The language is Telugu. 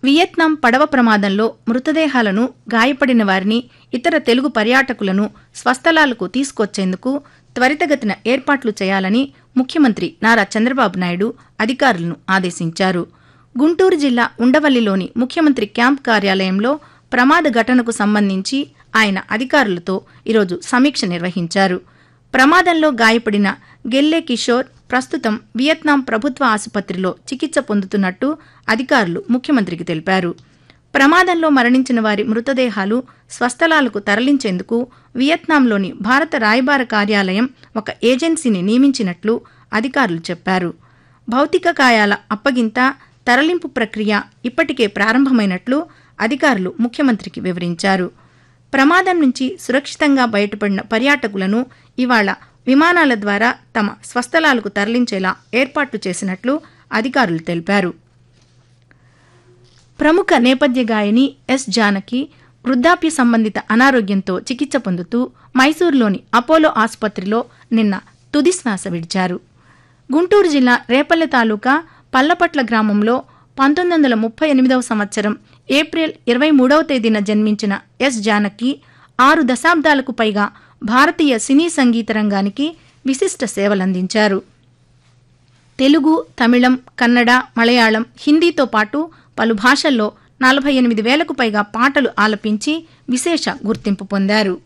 వియత్నాం పడవ ప్రమాదంలో మృతదేహాలను గాయపడిన వారిని ఇతర తెలుగు పర్యాటకులను స్వస్థలాలకు తీసుకొచ్చేందుకు త్వరితగతిన ఏర్పాట్లు చేయాలని ముఖ్యమంత్రి నారా చంద్రబాబు నాయుడు అధికారులను ఆదేశించారు గుంటూరు జిల్లా ఉండవల్లిలోని ముఖ్యమంత్రి క్యాంప్ కార్యాలయంలో ప్రమాద ఘటనకు సంబంధించి ఆయన అధికారులతో ఈరోజు సమీక్ష నిర్వహించారు ప్రమాదంలో గాయపడిన గెల్లే కిషోర్ ప్రస్తుతం వియత్నాం ప్రభుత్వ ఆసుపత్రిలో చికిత్స పొందుతున్నట్టు అధికారులు ముఖ్యమంత్రికి తెలిపారు ప్రమాదంలో మరణించిన వారి మృతదేహాలు స్వస్థలాలకు తరలించేందుకు వియత్నాంలోని భారత రాయబార కార్యాలయం ఒక ఏజెన్సీని నియమించినట్లు అధికారులు చెప్పారు భౌతిక కాయాల అప్పగింత తరలింపు ప్రక్రియ ఇప్పటికే ప్రారంభమైనట్లు అధికారులు ముఖ్యమంత్రికి వివరించారు ప్రమాదం నుంచి సురక్షితంగా బయటపడిన పర్యాటకులను ఇవాళ విమానాల ద్వారా తమ స్వస్థలాలకు తరలించేలా ఏర్పాట్లు చేసినట్లు అధికారులు తెలిపారు ప్రముఖ నేపథ్య గాయని ఎస్ జానకి వృద్ధాప్య సంబంధిత అనారోగ్యంతో చికిత్స పొందుతూ మైసూరులోని అపోలో ఆసుపత్రిలో నిన్న తుది శ్వాస విడిచారు గుంటూరు జిల్లా రేపల్లె తాలూకా పల్లపట్ల గ్రామంలో పంతొమ్మిది వందల ముప్పై ఎనిమిదవ సంవత్సరం ఏప్రిల్ ఇరవై మూడవ తేదీన జన్మించిన ఎస్ జానకి ఆరు దశాబ్దాలకు పైగా భారతీయ సినీ సంగీత రంగానికి విశిష్ట సేవలందించారు తెలుగు తమిళం కన్నడ మలయాళం హిందీతో పాటు పలు భాషల్లో నలభై ఎనిమిది వేలకు పైగా పాటలు ఆలపించి విశేష గుర్తింపు పొందారు